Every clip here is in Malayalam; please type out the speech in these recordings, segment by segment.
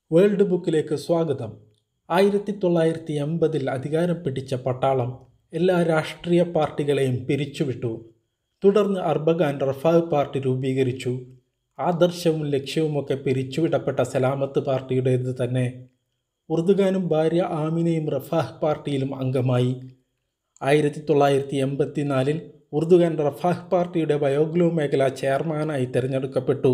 വേൾഡ് ബുക്കിലേക്ക് സ്വാഗതം ആയിരത്തി തൊള്ളായിരത്തി എൺപതിൽ അധികാരം പിടിച്ച പട്ടാളം എല്ലാ രാഷ്ട്രീയ പാർട്ടികളെയും പിരിച്ചുവിട്ടു തുടർന്ന് അർബഗാൻ റഫാഹ് പാർട്ടി രൂപീകരിച്ചു ആദർശവും ലക്ഷ്യവുമൊക്കെ പിരിച്ചുവിടപ്പെട്ട സലാമത്ത് പാർട്ടിയുടേത് തന്നെ ഉർദുഗാനും ഭാര്യ ആമിനയും റഫാഹ് പാർട്ടിയിലും അംഗമായി ആയിരത്തി തൊള്ളായിരത്തി എൺപത്തിനാലിൽ ഉർദുഗാൻ റഫാഹ് പാർട്ടിയുടെ ബയോഗ്ലോ മേഖല ചെയർമാനായി തിരഞ്ഞെടുക്കപ്പെട്ടു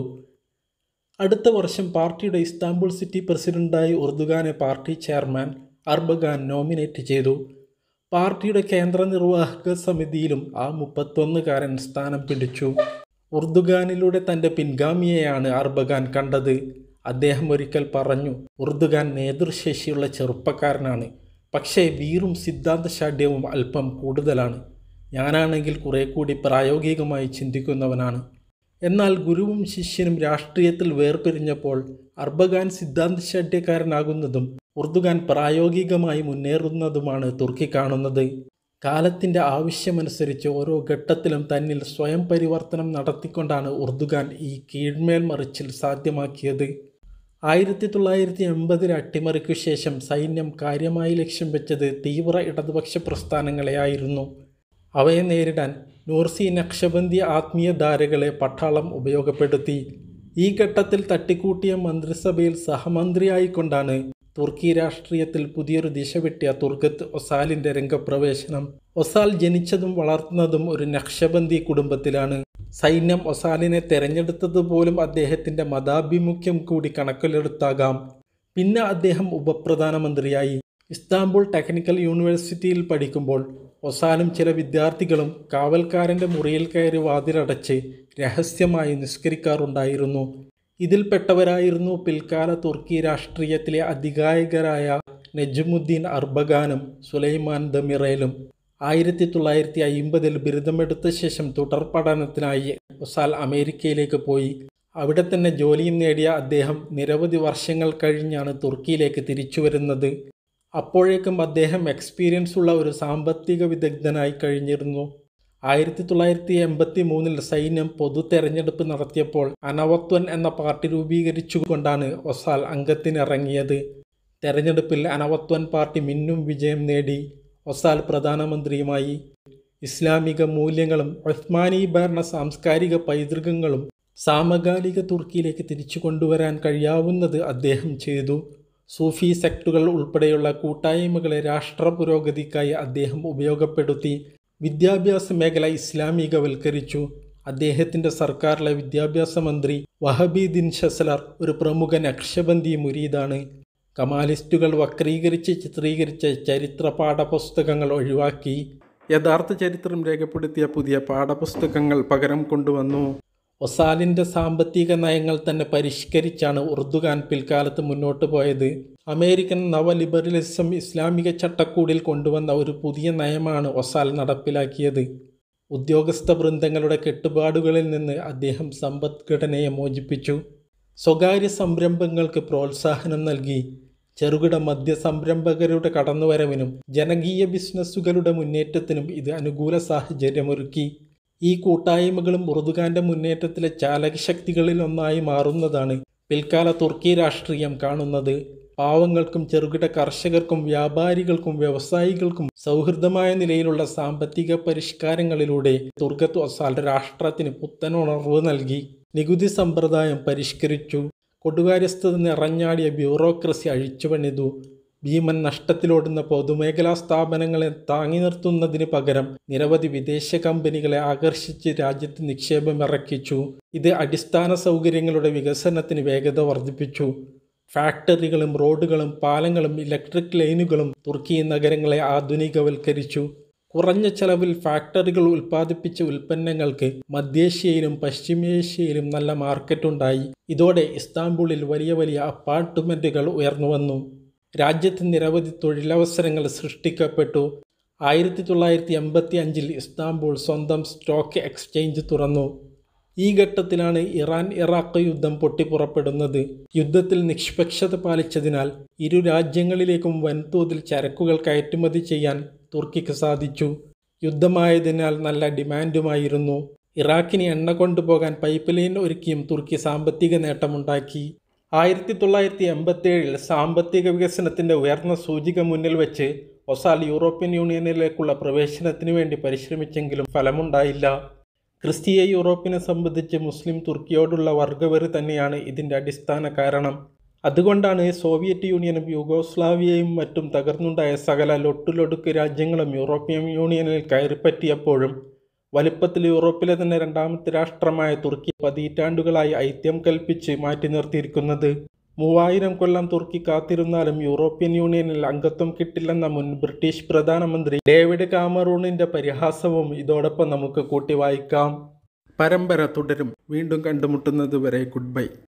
അടുത്ത വർഷം പാർട്ടിയുടെ ഇസ്താംബുൾ സിറ്റി പ്രസിഡന്റായി ഉർദുഗാനെ പാർട്ടി ചെയർമാൻ അർബഗാൻ നോമിനേറ്റ് ചെയ്തു പാർട്ടിയുടെ കേന്ദ്ര നിർവാഹക സമിതിയിലും ആ മുപ്പത്തൊന്നുകാരൻ സ്ഥാനം പിടിച്ചു ഉർദുഗാനിലൂടെ തൻ്റെ പിൻഗാമിയെയാണ് അർബഗാൻ കണ്ടത് അദ്ദേഹം ഒരിക്കൽ പറഞ്ഞു ഉർദുഗാൻ നേതൃശേഷിയുള്ള ചെറുപ്പക്കാരനാണ് പക്ഷേ വീറും സിദ്ധാന്തശാഠ്യവും അല്പം കൂടുതലാണ് ഞാനാണെങ്കിൽ കുറെ കൂടി പ്രായോഗികമായി ചിന്തിക്കുന്നവനാണ് എന്നാൽ ഗുരുവും ശിഷ്യനും രാഷ്ട്രീയത്തിൽ വേർപിരിഞ്ഞപ്പോൾ അർബഗാൻ സിദ്ധാന്തശാഠ്യക്കാരനാകുന്നതും ഉർദുഗാൻ പ്രായോഗികമായി മുന്നേറുന്നതുമാണ് തുർക്കി കാണുന്നത് കാലത്തിൻ്റെ ആവശ്യമനുസരിച്ച് ഓരോ ഘട്ടത്തിലും തന്നിൽ സ്വയം പരിവർത്തനം നടത്തിക്കൊണ്ടാണ് ഉർദുഗാൻ ഈ കീഴ്മേൽ മറിച്ചിൽ സാധ്യമാക്കിയത് ആയിരത്തി തൊള്ളായിരത്തി എൺപതിൽ അട്ടിമറിക്കു ശേഷം സൈന്യം കാര്യമായി ലക്ഷ്യം വെച്ചത് തീവ്ര ഇടതുപക്ഷ പ്രസ്ഥാനങ്ങളെയായിരുന്നു അവയെ നേരിടാൻ നൂർസി നക്ഷബന്ദി ആത്മീയധാരകളെ പട്ടാളം ഉപയോഗപ്പെടുത്തി ഈ ഘട്ടത്തിൽ തട്ടിക്കൂട്ടിയ മന്ത്രിസഭയിൽ സഹമന്ത്രിയായിക്കൊണ്ടാണ് തുർക്കി രാഷ്ട്രീയത്തിൽ പുതിയൊരു ദിശ വെട്ടിയ തുർഗത്ത് ഒസാലിൻ്റെ രംഗപ്രവേശനം ഒസാൽ ജനിച്ചതും വളർത്തുന്നതും ഒരു നക്ഷബന്ദി കുടുംബത്തിലാണ് സൈന്യം ഒസാലിനെ തെരഞ്ഞെടുത്തത് പോലും അദ്ദേഹത്തിൻ്റെ മതാഭിമുഖ്യം കൂടി കണക്കിലെടുത്താകാം പിന്നെ അദ്ദേഹം ഉപപ്രധാനമന്ത്രിയായി ഇസ്താംബുൾ ടെക്നിക്കൽ യൂണിവേഴ്സിറ്റിയിൽ പഠിക്കുമ്പോൾ ഒസാലും ചില വിദ്യാർത്ഥികളും കാവൽക്കാരൻ്റെ മുറിയിൽ കയറി വാതിലടച്ച് രഹസ്യമായി നിസ്കരിക്കാറുണ്ടായിരുന്നു ഇതിൽപ്പെട്ടവരായിരുന്നു പിൽക്കാല തുർക്കി രാഷ്ട്രീയത്തിലെ അധികായകരായ നജമുദ്ദീൻ അർബഗാനും സുലൈമാൻ ദമിറേലും ആയിരത്തി തൊള്ളായിരത്തി അയിമ്പതിൽ ബിരുദമെടുത്ത ശേഷം തുടർ പഠനത്തിനായി ഒസാൽ അമേരിക്കയിലേക്ക് പോയി അവിടെ തന്നെ ജോലിയും നേടിയ അദ്ദേഹം നിരവധി വർഷങ്ങൾ കഴിഞ്ഞാണ് തുർക്കിയിലേക്ക് തിരിച്ചു വരുന്നത് അപ്പോഴേക്കും അദ്ദേഹം എക്സ്പീരിയൻസ് ഉള്ള ഒരു സാമ്പത്തിക വിദഗ്ധനായി കഴിഞ്ഞിരുന്നു ആയിരത്തി തൊള്ളായിരത്തി എൺപത്തി മൂന്നിൽ സൈന്യം പൊതു തെരഞ്ഞെടുപ്പ് നടത്തിയപ്പോൾ അനവത്വൻ എന്ന പാർട്ടി രൂപീകരിച്ചുകൊണ്ടാണ് ഒസാൽ അംഗത്തിനിറങ്ങിയത് തെരഞ്ഞെടുപ്പിൽ അനവത്വൻ പാർട്ടി മിന്നും വിജയം നേടി ഒസാൽ പ്രധാനമന്ത്രിയുമായി ഇസ്ലാമിക മൂല്യങ്ങളും ഒസ്മാനി ഭരണ സാംസ്കാരിക പൈതൃകങ്ങളും സാമകാലിക തുർക്കിയിലേക്ക് തിരിച്ചു കൊണ്ടുവരാൻ കഴിയാവുന്നത് അദ്ദേഹം ചെയ്തു സൂഫി സെക്ടുകൾ ഉൾപ്പെടെയുള്ള കൂട്ടായ്മകളെ രാഷ്ട്ര പുരോഗതിക്കായി അദ്ദേഹം ഉപയോഗപ്പെടുത്തി വിദ്യാഭ്യാസ മേഖല ഇസ്ലാമികവൽക്കരിച്ചു അദ്ദേഹത്തിൻ്റെ സർക്കാരിലെ വിദ്യാഭ്യാസ മന്ത്രി വഹബീദിൻ ഷസലർ ഒരു പ്രമുഖ നക്ഷബന്ദി മുരീദാണ് കമാലിസ്റ്റുകൾ വക്രീകരിച്ച് ചിത്രീകരിച്ച ചരിത്ര പാഠപുസ്തകങ്ങൾ ഒഴിവാക്കി യഥാർത്ഥ ചരിത്രം രേഖപ്പെടുത്തിയ പുതിയ പാഠപുസ്തകങ്ങൾ പകരം കൊണ്ടുവന്നു ഒസാലിൻ്റെ സാമ്പത്തിക നയങ്ങൾ തന്നെ പരിഷ്കരിച്ചാണ് ഉറുദുഖാൻ പിൽക്കാലത്ത് മുന്നോട്ട് പോയത് അമേരിക്കൻ നവലിബറലിസം ഇസ്ലാമിക ചട്ടക്കൂടിൽ കൊണ്ടുവന്ന ഒരു പുതിയ നയമാണ് ഒസാൽ നടപ്പിലാക്കിയത് ഉദ്യോഗസ്ഥ വൃന്ദങ്ങളുടെ കെട്ടുപാടുകളിൽ നിന്ന് അദ്ദേഹം സമ്പദ്ഘടനയെ മോചിപ്പിച്ചു സ്വകാര്യ സംരംഭങ്ങൾക്ക് പ്രോത്സാഹനം നൽകി ചെറുകിട മദ്യ സംരംഭകരുടെ കടന്നുവരവിനും ജനകീയ ബിസിനസ്സുകളുടെ മുന്നേറ്റത്തിനും ഇത് അനുകൂല സാഹചര്യമൊരുക്കി ഈ കൂട്ടായ്മകളും ഉറുദുഖാന്റെ മുന്നേറ്റത്തിലെ ചാലകശക്തികളിൽ ഒന്നായി മാറുന്നതാണ് പിൽക്കാല തുർക്കി രാഷ്ട്രീയം കാണുന്നത് പാവങ്ങൾക്കും ചെറുകിട കർഷകർക്കും വ്യാപാരികൾക്കും വ്യവസായികൾക്കും സൗഹൃദമായ നിലയിലുള്ള സാമ്പത്തിക പരിഷ്കാരങ്ങളിലൂടെ തുർഗത്ത് ഒസാൽ രാഷ്ട്രത്തിന് പുത്തനുണർവ് നൽകി നികുതി സമ്പ്രദായം പരിഷ്കരിച്ചു കൊടുകാര്യസ്ഥത നിറഞ്ഞാടിയ ബ്യൂറോക്രസി അഴിച്ചുപണിതു ഭീമൻ നഷ്ടത്തിലോടുന്ന പൊതുമേഖലാ സ്ഥാപനങ്ങളെ താങ്ങി നിർത്തുന്നതിന് പകരം നിരവധി വിദേശ കമ്പനികളെ ആകർഷിച്ച് രാജ്യത്ത് നിക്ഷേപം ഇറക്കിച്ചു ഇത് അടിസ്ഥാന സൗകര്യങ്ങളുടെ വികസനത്തിന് വേഗത വർദ്ധിപ്പിച്ചു ഫാക്ടറികളും റോഡുകളും പാലങ്ങളും ഇലക്ട്രിക് ലൈനുകളും തുർക്കി നഗരങ്ങളെ ആധുനികവൽക്കരിച്ചു കുറഞ്ഞ ചെലവിൽ ഫാക്ടറികൾ ഉൽപ്പാദിപ്പിച്ച ഉൽപ്പന്നങ്ങൾക്ക് മധ്യേഷ്യയിലും പശ്ചിമേഷ്യയിലും നല്ല മാർക്കറ്റുണ്ടായി ഇതോടെ ഇസ്താംബുളിൽ വലിയ വലിയ അപ്പാർട്ട്മെൻറ്റുകൾ ഉയർന്നു വന്നു രാജ്യത്ത് നിരവധി തൊഴിലവസരങ്ങൾ സൃഷ്ടിക്കപ്പെട്ടു ആയിരത്തി തൊള്ളായിരത്തി എൺപത്തി അഞ്ചിൽ ഇസ്താംബുൾ സ്വന്തം സ്റ്റോക്ക് എക്സ്ചേഞ്ച് തുറന്നു ഈ ഘട്ടത്തിലാണ് ഇറാൻ ഇറാഖ് യുദ്ധം പൊട്ടിപ്പുറപ്പെടുന്നത് യുദ്ധത്തിൽ നിഷ്പക്ഷത പാലിച്ചതിനാൽ ഇരു രാജ്യങ്ങളിലേക്കും വൻതോതിൽ ചരക്കുകൾ കയറ്റുമതി ചെയ്യാൻ തുർക്കിക്ക് സാധിച്ചു യുദ്ധമായതിനാൽ നല്ല ഡിമാൻഡുമായിരുന്നു ഇറാഖിന് എണ്ണ കൊണ്ടുപോകാൻ പൈപ്പ് ലൈൻ ഒരുക്കിയും തുർക്കി സാമ്പത്തിക നേട്ടമുണ്ടാക്കി ആയിരത്തി തൊള്ളായിരത്തി എൺപത്തിയേഴിൽ സാമ്പത്തിക വികസനത്തിൻ്റെ ഉയർന്ന സൂചിക മുന്നിൽ വെച്ച് ഒസാൽ യൂറോപ്യൻ യൂണിയനിലേക്കുള്ള പ്രവേശനത്തിനു വേണ്ടി പരിശ്രമിച്ചെങ്കിലും ഫലമുണ്ടായില്ല ക്രിസ്തീയ യൂറോപ്പിനെ സംബന്ധിച്ച് മുസ്ലിം തുർക്കിയോടുള്ള വർഗവെറി തന്നെയാണ് ഇതിൻ്റെ അടിസ്ഥാന കാരണം അതുകൊണ്ടാണ് സോവിയറ്റ് യൂണിയനും യൂഗോസ്ലാവിയയും മറ്റും തകർന്നുണ്ടായ സകല ലൊട്ടുലൊടുക്ക് രാജ്യങ്ങളും യൂറോപ്യൻ യൂണിയനിൽ കയറിപ്പറ്റിയപ്പോഴും വലിപ്പത്തിൽ യൂറോപ്പിലെ തന്നെ രണ്ടാമത്തെ രാഷ്ട്രമായ തുർക്കി പതിറ്റാണ്ടുകളായി ഐത്യം കൽപ്പിച്ച് മാറ്റി നിർത്തിയിരിക്കുന്നത് മൂവായിരം കൊല്ലം തുർക്കി കാത്തിരുന്നാലും യൂറോപ്യൻ യൂണിയനിൽ അംഗത്വം കിട്ടില്ലെന്ന മുൻ ബ്രിട്ടീഷ് പ്രധാനമന്ത്രി ഡേവിഡ് കാമറൂണിൻ്റെ പരിഹാസവും ഇതോടൊപ്പം നമുക്ക് കൂട്ടി വായിക്കാം പരമ്പര തുടരും വീണ്ടും കണ്ടുമുട്ടുന്നത് വരെ ഗുഡ് ബൈ